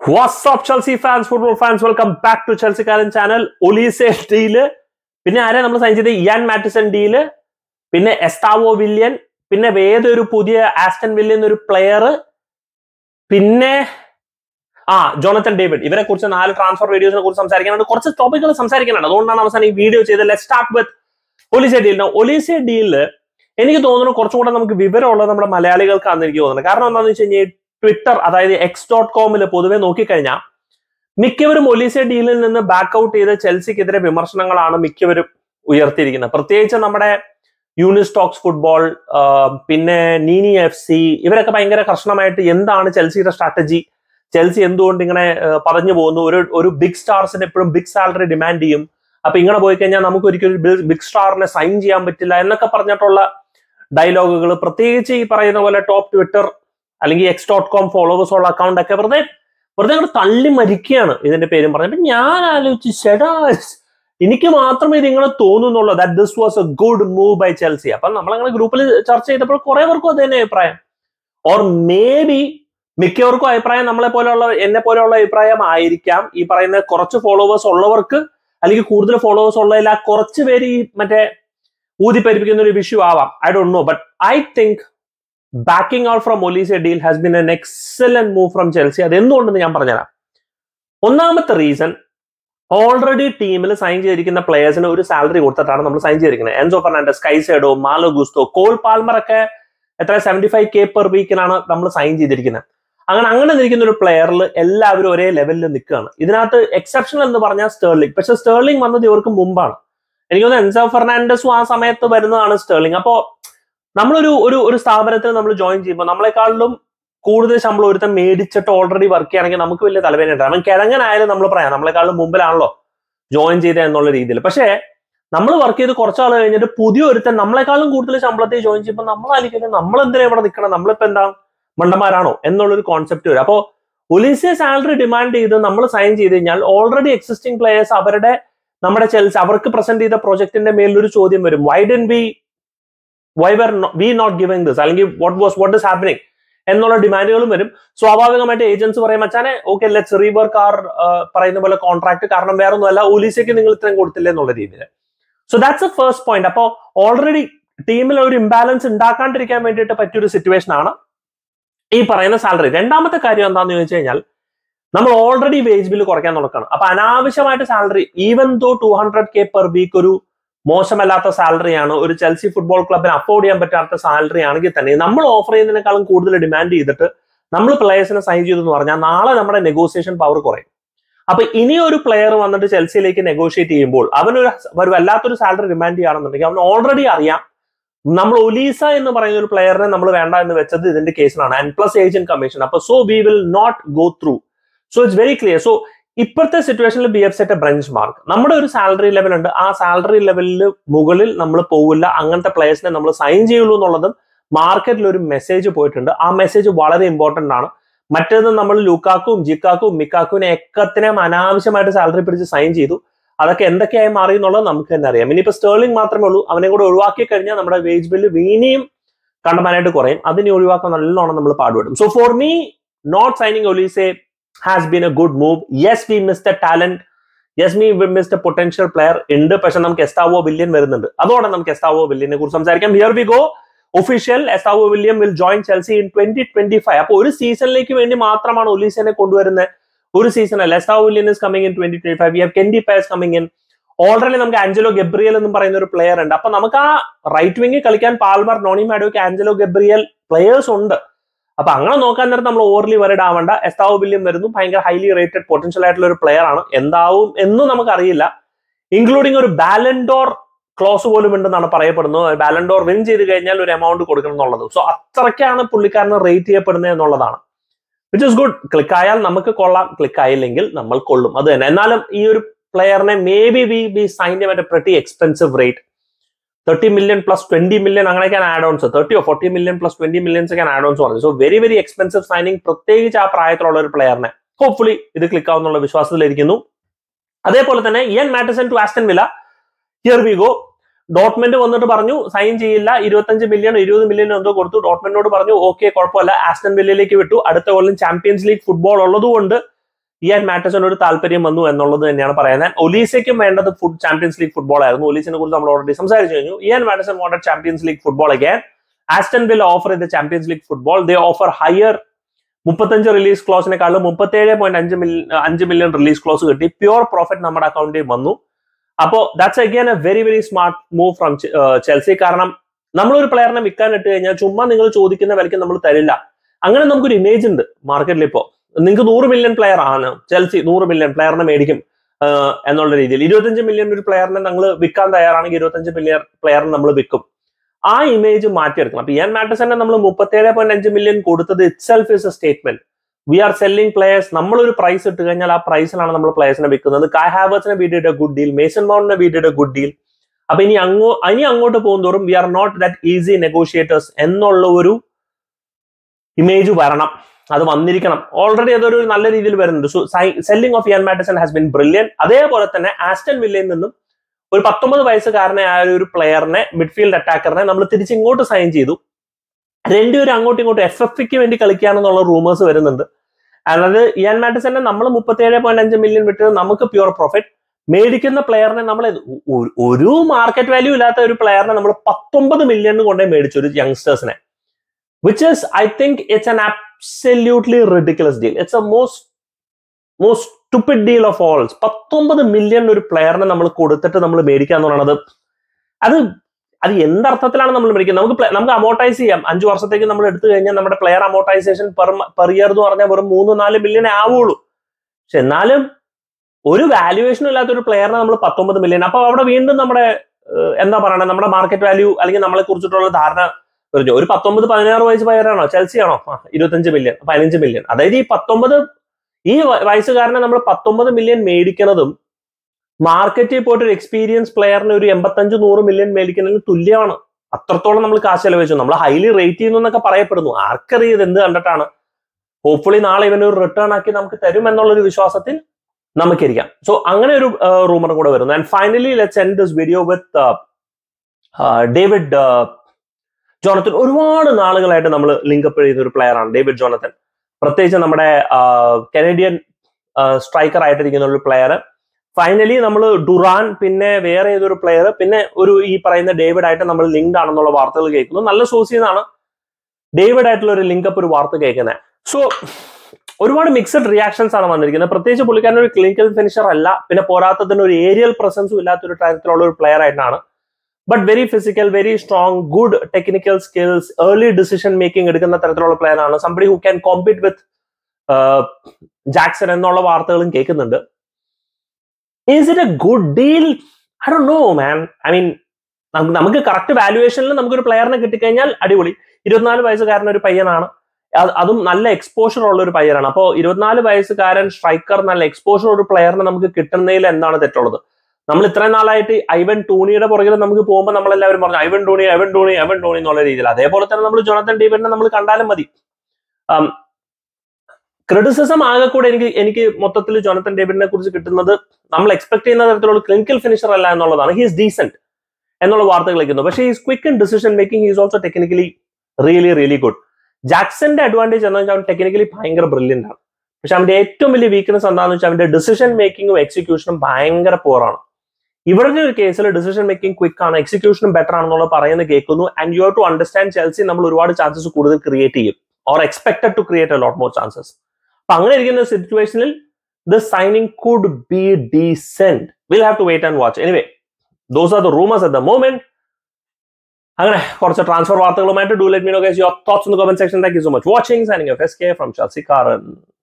WhatsApp Chelsea fans football fans welcome back to ചെൽസിക്കാരൻ channel Olise deal പിന്നെ ആരെ നമ്മൾ സൈൻ ചെയ്ത് ഇയാൻ മാറ്റിസൺ ഡീല് പിന്നെ എസ്താവോ വില്യൻ പിന്നെ വേറൊരു പുതിയ ആസ്റ്റൺ വില്യൻ ഒരു പ്ലെയർ പിന്നെ ആ ജോണത്തൻ ഡേവിഡ് ഇവരെ കുറിച്ച് നാല് ട്രാൻസ്ഫർ വീഡിയോസിനെ കുറിച്ച് സംസാരിക്കാനുണ്ട് കുറച്ച് ടോപ്പിക്കുകൾ സംസാരിക്കാനുണ്ട് അതുകൊണ്ടാണ് അവസാനം ഈ വീഡിയോ ചെയ്തത് ലെറ്റ് സ്റ്റാർട്ട് വിത്ത് ഒലീസെ ഡീലിന് ഒലീസെ ഡീലില് എനിക്ക് തോന്നുന്നു കുറച്ചും കൂടെ നമുക്ക് വിവരമുള്ളത് നമ്മുടെ മലയാളികൾക്കാണെന്ന് എനിക്ക് തോന്നുന്നത് കാരണം എന്താണെന്ന് വെച്ച് കഴിഞ്ഞാൽ ട്വിറ്റർ അതായത് എക്സ് ഡോട്ട് കോമിൽ പൊതുവെ നോക്കിക്കഴിഞ്ഞാൽ മിക്കവരും ഒലീസെ ഡീലിൽ നിന്ന് ബാക്ക് ഔട്ട് ചെയ്ത് ചെൽസിക്കെതിരെ വിമർശനങ്ങളാണ് മിക്കവരും ഉയർത്തിയിരിക്കുന്നത് പ്രത്യേകിച്ച് നമ്മുടെ യൂണിസ്റ്റോക്സ് ഫുട്ബോൾ പിന്നെ നീനി എഫ് സി ഇവരൊക്കെ ഭയങ്കര കർശനമായിട്ട് എന്താണ് ചെൽസിയുടെ സ്ട്രാറ്റജി ചെൽസി എന്തുകൊണ്ട് ഇങ്ങനെ പറഞ്ഞു പോകുന്നു ഒരു ഒരു ബിഗ് സ്റ്റാർസിന് എപ്പോഴും ബിഗ് സാലറി ഡിമാൻഡ് ചെയ്യും അപ്പൊ ഇങ്ങനെ പോയി കഴിഞ്ഞാൽ നമുക്ക് ഒരിക്കലും ബിഗ് സ്റ്റാറിനെ സൈൻ ചെയ്യാൻ പറ്റില്ല എന്നൊക്കെ പറഞ്ഞിട്ടുള്ള ഡയലോഗുകൾ പ്രത്യേകിച്ച് ഈ പറയുന്ന പോലെ ടോപ്പ് ട്വിറ്റർ അല്ലെങ്കിൽ എക്സ് ഡോട്ട് കോം ഫോളോവേഴ്സ് ഉള്ള അക്കൗണ്ട് ഒക്കെ വെറുതെ വെറുതെ അങ്ങോട്ട് തള്ളി മരിക്കുകയാണ് ഇതിന്റെ പേരും പറഞ്ഞിട്ട് ഞാൻ ആലോചിച്ച് ഷെഡാ എനിക്ക് മാത്രമേ ഇത് ഇങ്ങനെ തോന്നുന്നുള്ളൂ that this was a good move by Chelsea അപ്പൊ നമ്മളങ്ങനെ ഗ്രൂപ്പിൽ ചർച്ച ചെയ്തപ്പോൾ കുറെ പേർക്കും അത് തന്നെ അഭിപ്രായം ഓർ മേ ബി മിക്കവർക്കും അഭിപ്രായം നമ്മളെ പോലെയുള്ള എന്നെ പോലെയുള്ള അഭിപ്രായം ആയിരിക്കാം ഈ പറയുന്ന കുറച്ച് ഫോളോവേഴ്സ് ഉള്ളവർക്ക് അല്ലെങ്കിൽ കൂടുതൽ ഫോളോവേഴ്സ് ഉള്ളതിൽ ആ കുറച്ച് പേര് ഈ മറ്റേ ഊതിപ്പരിപ്പിക്കുന്ന ഒരു വിഷു ആവാം I don't know but I think backing out from Olise deal has been an excellent move from Chelsea അത് എന്തുകൊണ്ടെന്ന് ഞാൻ പറഞ്ഞുതരാം ഒന്നാമത്തെ റീസൺ ഓൾറെഡി ടീമിൽ സൈൻ ചെയ്തിരിക്കുന്ന പ്ലേയേഴ്സിന് ഒരു സാലറി കൊടുത്തിട്ടാണ് നമ്മൾ സൈൻ ചെയ്തിരിക്കുന്നത് Enzo Fernandez Caicedo Malo Gusto Cole Palmer ഒക്കെ എത്ര സെവന്റി ഫൈവ് കെ പെർ വീക്കിനാണ് നമ്മൾ സൈൻ ചെയ്തിരിക്കുന്നത് അങ്ങനെ അങ്ങനെ നിൽക്കുന്ന ഒരു പ്ലെയറിൽ എല്ലാവരും ഒരേ ലെവലിൽ നിൽക്കുകയാണ് ഇതിനകത്ത് എക്സെപ്ഷണൽ എന്ന് പറഞ്ഞാൽ സ്റ്റേർലിംഗ് പക്ഷെ സ്റ്റേർലിംഗ് വന്നത് ഇവർക്ക് മുമ്പാണ് എനിക്ക് തോന്നുന്നു എൻസോ ഫെർണാണ്ടസും ആ സമയത്ത് വരുന്നതാണ് സ്റ്റേർലിംഗ് അപ്പോ നമ്മളൊരു ഒരു ഒരു സ്ഥാപനത്തിൽ നമ്മൾ ജോയിൻ ചെയ്യുമ്പോൾ നമ്മളെക്കാളിലും കൂടുതൽ ശമ്പളം ഒരുത്തം മേടിച്ചിട്ട് ഓൾറെഡി വർക്ക് ചെയ്യുകയാണെങ്കിൽ നമുക്ക് വലിയ തലവേദന ഉണ്ടാകും അവൻ കിഴങ്ങനായാലും നമ്മൾ പറയാം നമ്മളെക്കാളും മുമ്പിലാണല്ലോ ജോയിൻ ചെയ്ത എന്നുള്ള രീതിയിൽ പക്ഷേ നമ്മൾ വർക്ക് ചെയ്ത് കുറച്ചാൾ കഴിഞ്ഞിട്ട് പുതിയ ഒരുത്തൻ നമ്മളെക്കാളും കൂടുതൽ ശമ്പളത്തിൽ ജോയിൻ ചെയ്യുമ്പോൾ നമ്മളായിരിക്കും നമ്മൾ എന്തിനാ ഇവിടെ നിൽക്കണം നമ്മളിപ്പോ എന്താ മണ്ടന്മാരാണോ എന്നുള്ളൊരു കോൺസെപ്റ്റ് വരും അപ്പോൾ ഒലീസിയ സാലറി ഡിമാൻഡ് ചെയ്ത് നമ്മൾ സൈൻ ചെയ്ത് കഴിഞ്ഞാൽ ഓൾറെഡി എക്സിസ്റ്റിംഗ് പ്ലേയേഴ്സ് അവരുടെ നമ്മുടെ ചെൽസ് അവർക്ക് പ്രസന്റ് ചെയ്ത പ്രോജക്റ്റിന്റെ മേലൊരു ചോദ്യം വരും why done we why were we not giving this അല്ലെങ്കിൽ what was what is happening എന്നുള്ള ഡിമാൻഡുകളും വരും സ്വാഭാവികമായിട്ട് ഏജൻസ് പറയും മച്ചാനെ ഓക്കെ ലെറ്റ്സ് റീവർക്ക് ആർ പറയുന്ന പോലെ കോൺട്രാക്ട് കാരണം വേറെ ഒന്നുമല്ല ഒലീസയ്ക്ക് നിങ്ങൾ ഇത്രയും കൊടുത്തില്ല എന്നുള്ള രീതിയിൽ so that's a first point അപ്പോൾ ഓൾറെഡി ടീമിൽ ഒരു ഇംബാലൻസ് ഉണ്ടാക്കാണ്ടിരിക്കാൻ വേണ്ടിയിട്ട് പറ്റിയൊരു സിറ്റുവേഷൻ ആണ് ഈ പറയുന്ന സാലറി രണ്ടാമത്തെ കാര്യം എന്താണെന്ന് ചോദിച്ചു കഴിഞ്ഞാൽ നമ്മൾ ഓൾറെഡി വേജ് ബില്ല് കുറയ്ക്കാൻ നടക്കണം അപ്പൊ അനാവശ്യമായിട്ട് salary even though two hundred K per week ഒരു മോശമല്ലാത്ത സാലറിയാണ് ഒരു ചെൽസി ഫുട്ബോൾ ക്ലബിന് അഫോർഡ് ചെയ്യാൻ പറ്റാത്ത സാലറി ആണെങ്കിൽ തന്നെ നമ്മൾ ഓഫർ ചെയ്യുന്നതിനേക്കാളും കൂടുതൽ ഡിമാൻഡ് ചെയ്തിട്ട് നമ്മൾ പ്ലേയേഴ്സിനെ സൈൻ ചെയ്തു എന്ന് പറഞ്ഞാൽ നാളെ നമ്മുടെ നെഗോസിയേഷൻ പവർ കുറയും അപ്പൊ ഇനി ഒരു പ്ലെയർ വന്നിട്ട് ചെൽസിയിലേക്ക് നെഗോഷിയേറ്റ് ചെയ്യുമ്പോൾ അവനൊരു ഒരു വല്ലാത്തൊരു സാലറി ഡിമാൻഡ് ചെയ്യുകയാണെന്നുണ്ടെങ്കിൽ അവൻ ഓൾറെഡി അറിയാം നമ്മൾ ഒലീസ എന്ന് പറയുന്ന ഒരു പ്ലെയറിനെ നമ്മൾ വേണ്ട എന്ന് വെച്ചത് ഇതിന്റെ കേസിലാണ് ആൻഡ് പ്ലസ് ഏജന്റ് കമ്മീഷൻ അപ്പൊ so we will not go through so it's very clear so ഇപ്പോഴത്തെ സിറ്റുവേഷനിൽ B F set benchmark നമ്മുടെ ഒരു സാലറി ലെവൽ ഉണ്ട് ആ സാലറി ലെവലിൽ മുകളിൽ നമ്മൾ പോവില്ല അങ്ങനത്തെ പ്ലേയേഴ്സിനെ നമ്മൾ സൈൻ ചെയ്യുള്ളൂ എന്നുള്ളതും മാർക്കറ്റിൽ ഒരു മെസ്സേജ് പോയിട്ടുണ്ട് ആ മെസ്സേജ് വളരെ ഇമ്പോർട്ടന്റ് ആണ് മറ്റേത് നമ്മൾ ലൂക്കാക്കും ജിക്കാക്കും മിക്കാക്കുവിനെ എക്കത്തിനെയും അനാവശ്യമായിട്ട് സാലറി പിടിച്ച് സൈൻ ചെയ്തു അതൊക്കെ എന്തൊക്കെയായി മാറി എന്നുള്ളത് നമുക്ക് തന്നെ അറിയാം ഇനിയിപ്പോ സ്റ്റേർലിംഗ് മാത്രമേ ഉള്ളൂ അവനെ കൂടെ ഒഴിവാക്കി കഴിഞ്ഞാൽ നമ്മുടെ വേജ് ബില്ല് വീണിയും കണ്ടമാനായിട്ട് കുറയും അതിനെ ഒഴിവാക്കാൻ നല്ലോണം നമ്മൾ പാടുപെടും so for me not signing Olise has been a good move yes we miss the talent yes me we miss the potential player ഉണ്ട് പക്ഷെ നമുക്ക് എസ്താവോ വില്യൻ വരുന്നുണ്ട് അതോടെ നമുക്ക് എസ്താവോ വില്യനെ കുറിച്ച് സംസാരിക്കാം here we go official Estevao Willian will join Chelsea in twenty twenty five അപ്പൊ ഒരു സീസണിലേക്ക് വേണ്ടി മാത്രമാണ് ഒലീസിനെ കൊണ്ടുവരുന്നത് ഒരു സീസൺ അല്ല Estevao Willian is coming in twenty twenty five we have Kendry Paez coming in already നമുക്ക് ആഞ്ചലോ ഗബ്രിയൽ എന്ന് പറയുന്ന ഒരു പ്ലെയർ ഉണ്ട് അപ്പൊ നമുക്ക് ആ റൈറ്റ് വിംഗിൽ കളിക്കാൻ Palmer Noni Madueke Angelo Gabriel players ഉണ്ട് അപ്പൊ അങ്ങനെ നോക്കാൻ നേരത്തെ നമ്മൾ ഓവർലി വരഡ് ആവേണ്ട എസ്താവോ വില്യം വരുന്നു ഭയങ്കര ഹൈലി റേറ്റഡ് പൊട്ടൻഷ്യൽ ആയിട്ടുള്ള ഒരു പ്ലെയർ ആണ് എന്താവും എന്നും നമുക്കറിയില്ല ഇൻക്ലൂഡിങ് ഒരു ബാലൻഡോർ ക്ലോസ് പോലും ഉണ്ടെന്നാണ് പറയപ്പെടുന്നത് ബാലൻഡോർ വിൻ ചെയ്ത് കഴിഞ്ഞാൽ ഒരു എമൗണ്ട് കൊടുക്കണം എന്നുള്ളത് സോ അത്രയ്ക്കാണ് പുള്ളിക്കാരന് റേറ്റ് ചെയ്യപ്പെടുന്നത് എന്നുള്ളതാണ് വിച്ച് ഇസ് ഗുഡ് ക്ലിക്ക് ആയാൽ നമുക്ക് കൊള്ളാം ക്ലിക്ക് ആയില്ലെങ്കിൽ നമ്മൾ കൊള്ളും അത് തന്നെ എന്നാലും ഈ ഒരു പ്ലെയറിനെ maybe we be sign at pretty expensive rate thirty million plus twenty million അങ്ങനെയൊക്കെയാണ് add ons thirty or forty million plus twenty millions ഒക്കെയാണ് ആഡ് ഓൺസ് പറഞ്ഞത് so very very expensive signing പ്രത്യേകിച്ച് ആ പ്രായത്തിലുള്ള ഒരു പ്ലെയറിനെ ഹോപ്പ്ഫുള്ളി ഇത് click ആവുന്നുള്ള വിശ്വാസത്തിലിരിക്കുന്നു അതേപോലെ തന്നെ Ian Maatsen to Aston Villa here we go ഡോട്ട്മെന്റ് വന്നിട്ട് പറഞ്ഞു സൈൻ ചെയ്യില്ല ഇരുപത്തഞ്ച് മില്യൺ ഇരുപത് മില്യൺ എന്തോ കൊടുത്തു ഡോട്ട്മെന്റിനോട് പറഞ്ഞു ഓക്കെ കുഴപ്പമില്ല ആസ്റ്റൺ വില്ലയിലേക്ക് വിട്ടു അടുത്ത കൊല്ലം ചാമ്പ്യൻസ് ലീഗ് ഫുട്ബോൾ ഉള്ളതുകൊണ്ട് ഇയാൻ മാറ്റസിന് ഒരു താല്പര്യം വന്നു എന്നുള്ളത് തന്നെയാണ് പറയുന്നത് ഒലീസയ്ക്കും വേണ്ടത് ഫുഡ് ചാമ്പ്യൻസ് ലീഗ് ഫുട്ബോൾ ആയിരുന്നു ഒലീസിനെ കുറിച്ച് നമ്മൾ ഓൾറെഡി സംസാരിച്ചു കഴിഞ്ഞു Ian Maatsen wanted Champions League football again Aston Villa offer ചെയ്ത Champions League football they offer higher മുപ്പത്തഞ്ച് റിലീസ് ക്ലോസിനെക്കാളും മുപ്പത്തേഴ് പോയിന്റ് അഞ്ച് മില്യൺ അഞ്ച് മില്യൺ റിലീസ് ക്ലോസ് കിട്ടി പ്യുവർ പ്രോഫിറ്റ് നമ്മുടെ അക്കൗണ്ടിൽ വന്നു അപ്പോ that's again a very very smart move from Chelsea കാരണം നമ്മളൊരു പ്ലെയറിനെ വിൽക്കാൻ ഇട്ട് കഴിഞ്ഞാൽ ചുമ്മാ നിങ്ങൾ ചോദിക്കുന്ന വിലയ്ക്ക് നമ്മൾ തരില്ല അങ്ങനെ നമുക്കൊരു ഇമേജ് ഉണ്ട് മാർക്കറ്റിൽ ഇപ്പോ നിങ്ങൾക്ക് നൂറ് മില്യൺ പ്ലെയർ ആണ് ചെൽസി നൂറ് മില്യൺ പ്ലെയറിനെ മേടിക്കും ആഹ് എന്നുള്ള രീതിയിൽ ഇരുപത്തഞ്ച് മില്യൺ ഒരു പ്ലെയറിനെ നമ്മൾ വിൽക്കാൻ തയ്യാറാണെങ്കിൽ ഇരുപത്തഞ്ച് മില്യൺ പ്ലെയറിനെ നമ്മൾ വിൽക്കും ആ ഇമേജ് മാറ്റിയെടുക്കണം അപ്പൊ ഇയാൻ മാറ്റസനെ നമ്മൾ മുപ്പത്തേഴ് പോയിന്റ് അഞ്ച് മില്യൺ കൊടുത്തത് itself is a statement we are selling players നമ്മളൊരു പ്രൈസ് ഇട്ട് കഴിഞ്ഞാൽ ആ പ്രൈസിലാണ് നമ്മൾ പ്ലേയേഴ്സിനെ വിൽക്കുന്നത് കായ് ഹാവേഴ്സിനെ we did a good deal Mason മൗണ്ടിനെ we did a good deal അപ്പൊ ഇനി അങ്ങോ ഇനി അങ്ങോട്ട് പോകുന്തോറും we are not that easy negotiators എന്നുള്ള ഒരു ഇമേജ് വരണം അത് വന്നിരിക്കണം ഓൾറെഡി അതൊരു നല്ല രീതിയിൽ വരുന്നുണ്ട് so selling of Ian Maatsen has been brilliant അതേപോലെ തന്നെ ആസ്റ്റൺ വില്ലയിൽ നിന്നും ഒരു പത്തൊമ്പത് വയസ്സുകാരനെ ആയ ഒരു പ്ലെയറിനെ മിഡ്ഫീൽഡ് അറ്റാക്കറിനെ നമ്മൾ തിരിച്ച് ഇങ്ങോട്ട് സൈൻ ചെയ്തു രണ്ടുപേരും അങ്ങോട്ടും ഇങ്ങോട്ടും എഫ് എഫ്ക്ക് വേണ്ടി കളിക്കുകയാണെന്നുള്ള റൂമേഴ്സ് വരുന്നുണ്ട് അതായത് ഇയാൻ മാറ്റസനെ നമ്മൾ മുപ്പത്തേഴ് പോയിന്റ് അഞ്ച് മില്യൺ വിട്ടത് നമുക്ക് പ്യുവർ പ്രോഫിറ്റ് മേടിക്കുന്ന പ്ലെയറിനെ നമ്മൾ ഒരു- ഒരു മാർക്കറ്റ് വാല്യൂ ഇല്ലാത്ത ഒരു പ്ലെയറിനെ നമ്മൾ പത്തൊമ്പത് മില്യൺ കൊണ്ടേ മേടിച്ചു ഒരു യങ്സ്റ്റേഴ്സിനെ which is I think it's an absolutely ridiculous deal it's a most most stupid deal of alls പത്തൊമ്പത് മില്യൺ ഒരു പ്ലെയറിനെ നമ്മൾ കൊടുത്തിട്ട് നമ്മൾ മേടിക്കുക എന്ന് പറയുന്നത് അത് അത് എന്തർത്ഥത്തിലാണ് നമ്മൾ മേടിക്കുന്നത് നമുക്ക് പ്ല- നമുക്ക് അമോട്ടൈസ് ചെയ്യാം അഞ്ചു വർഷത്തേക്ക് നമ്മൾ എടുത്തു കഴിഞ്ഞാൽ നമ്മുടെ player amortisation per per year എന്ന് പറഞ്ഞാൽ വെറും മൂന്ന് നാല് മില്യൺ ആവുള്ളൂ പക്ഷെ എന്നാലും ഒരു വാല്യുവേഷനും ഇല്ലാത്ത ഒരു പ്ലെയറിനെ നമ്മൾ പത്തൊമ്പത് മില്യൺ അപ്പൊ അവിടെ വീണ്ടും നമ്മുടെ ഏഹ്, എന്താ പറയണത് നമ്മുടെ മാർക്കറ്റ് വാല്യൂ അല്ലെങ്കിൽ നമ്മളെ കുറിച്ചിട്ടുള്ള ധാരണ പറഞ്ഞു ഒരു പത്തൊമ്പത് പതിനാറ് വയസ്സ് പയ്യനാണോ ചെൽസി ആണോ ആ, ഇരുപത്തഞ്ച് മില്യൺ പതിനഞ്ച് മില്യൺ അതായത് ഈ പത്തൊമ്പത് ഈ വ- വയസ്സുകാരനെ നമ്മൾ പത്തൊമ്പത് മില്യൺ മേടിക്കുന്നതും മാർക്കറ്റിൽ പോയിട്ട് ഒരു എക്സ്പീരിയൻസ് പ്ലെയറിന് ഒരു എൺപത്തഞ്ച് നൂറ് മില്യൺ മേടിക്കുന്നതിന് തുല്യമാണ് അത്രത്തോളം നമ്മൾ കാശ് ചെലവഴിച്ചു നമ്മൾ ഹൈലി റേറ്റ് ചെയ്യുന്നു എന്നൊക്കെ പറയപ്പെടുന്നു ആർക്കറിയത് എന്ത് കണ്ടിട്ടാണ് ഹോപ്പ്ഫുള്ളി നാളെ ഇവന് ഒരു റിട്ടേൺ ആക്കി നമുക്ക് തരും എന്നുള്ളൊരു വിശ്വാസത്തിൽ നമുക്കിരിക്കാം സോ അങ്ങനെ ഒരു റൂമർ കൂടെ വരുന്നു and finally let's end this video with David Jonathan ഒരുപാട് നാളുകളായിട്ട് നമ്മൾ ലിങ്കപ്പ് ചെയ്യുന്ന ഒരു പ്ലെയർ ആണ് ഡേവിഡ് ജോണത്തൻ പ്രത്യേകിച്ച് നമ്മുടെ കനേഡിയൻ സ്ട്രൈക്കർ ആയിട്ടിരിക്കുന്ന ഒരു പ്ലെയർ ഫൈനലി നമ്മൾ ഡുറാൻ പിന്നെ വേറെ ഏതൊരു പ്ലെയർ പിന്നെ ഒരു ഈ പറയുന്ന ഡേവിഡ് ആയിട്ട് നമ്മൾ ലിങ്ക്ഡ് ആണെന്നുള്ള വാർത്തകൾ കേൾക്കുന്നു നല്ല സോഴ്സിൽ നിന്നാണ് ഡേവിഡ് ആയിട്ടുള്ള ഒരു ലിങ്കപ്പ് ഒരു വാർത്ത കേൾക്കുന്നത് സോ ഒരുപാട് മിക്സഡ് റിയാക്ഷൻസ് ആണ് വന്നിരിക്കുന്നത് പ്രത്യേകിച്ച് പുള്ളിക്കാരൻ ഒരു ക്ലിനിക്കൽ ഫിനിഷർ അല്ല പിന്നെ പോരാത്തതിന് ഒരു ഏരിയൽ പ്രസൻസും ഇല്ലാത്ത ഒരു തരത്തിലുള്ള ഒരു പ്ലെയർ ആയിട്ടാണ് but very physical very strong good technical skills early decision making എടുക്കുന്ന തരത്തിലുള്ള പ്ലെയർ ആണ് somebody who can compete with Jackson എന്നുള്ള വാർത്തകളും കേൾക്കുന്നുണ്ട് is it a good deal I ഡോ നോ മാൻ ഐ മീൻ നമുക്ക് നമുക്ക് കറക്റ്റ് വാല്യുവേഷനിൽ നമുക്കൊരു പ്ലെയറിനെ കിട്ടിക്കഴിഞ്ഞാൽ അടിപൊളി ഇരുപത്തിനാല് വയസ്സുകാരൻ ഒരു പയ്യനാണ് അത് അതും നല്ല എക്സ്പോഷർ ഉള്ള ഒരു പയ്യനാണ് അപ്പോൾ ഇരുപത്തിനാല് വയസ്സുകാരൻ സ്ട്രൈക്കർ നല്ല എക്സ്പോഷർ ഒരു പ്ലെയറിനെ നമുക്ക് കിട്ടുന്നതിൽ എന്താണ് തെറ്റുള്ളത് നമ്മൾ ഇത്രയും നാളായിട്ട് ഐവൻ ടൂണിയുടെ പുറകിൽ നമുക്ക് പോകുമ്പോൾ നമ്മളെല്ലാവരും പറഞ്ഞു Ivan Toney Ivan Toney Ivan Toney എന്നുള്ള രീതിയിൽ അതേപോലെ തന്നെ നമ്മൾ ജോണത്തൻ ഡേവിഡിനെ നമ്മൾ കണ്ടാലും മതി ക്രിറ്റിസിസം ആകെ കൂടെ എനിക്ക് എനിക്ക് മൊത്തത്തിൽ ജോണത്തൻ ഡേവിഡിനെ കുറിച്ച് കിട്ടുന്നത് നമ്മൾ എക്സ്പെക്ട് ചെയ്യുന്ന തരത്തിലുള്ള ക്ലിനിക്കൽ ഫിനിഷർ അല്ല എന്നുള്ളതാണ് ഹീസ് ഡീസെന്റ് എന്നുള്ള വാർത്തകൾ കേൾക്കുന്നു പക്ഷേ is quick in decision making is also technically really really good ജാക്സന്റെ അഡ്വാൻറ്റേജ് എന്ന് വെച്ചാൽ അവൻ ടെക്നിക്കലി ഭയങ്കര ബ്രില്യൻ്റ് ആണ് പക്ഷെ അവന്റെ ഏറ്റവും വലിയ വീക്ക്നെസ് എന്താണെന്ന് വെച്ചാൽ അവന്റെ ഡിസിഷൻ മേക്കിങ്ങും എക്സിക്യൂഷനും ഭയങ്കര പോറാണ് ഇവിടുത്തെ ഒരു കേസിൽ ഡിസിഷൻ മേക്കിംഗ് ക്വിക്ക് ആണ് എക്സിക്യൂഷനും ബെറ്റർ ആണെന്നുള്ള പറയുന്നത് കേൾക്കുന്നു and you have to understand Chelsea നമ്മൾ ഒരുപാട് ചാൻസസ് കൂടുതൽ ക്രിയേറ്റ് ചെയ്യും or expected to create a lot more chances അപ്പൊ അങ്ങനെ ഇരിക്കുന്ന സിറ്റുവേഷനിൽ the signing could be decent will have to wait and watch anyway those are the rumours at the moment അങ്ങനെ കുറച്ച് ട്രാൻസ്ഫർ വാർത്തകളുമായിട്ട് do let me know guys your thoughts in the comment section thank you so much watching signing off S K from Chelsea കാറൻ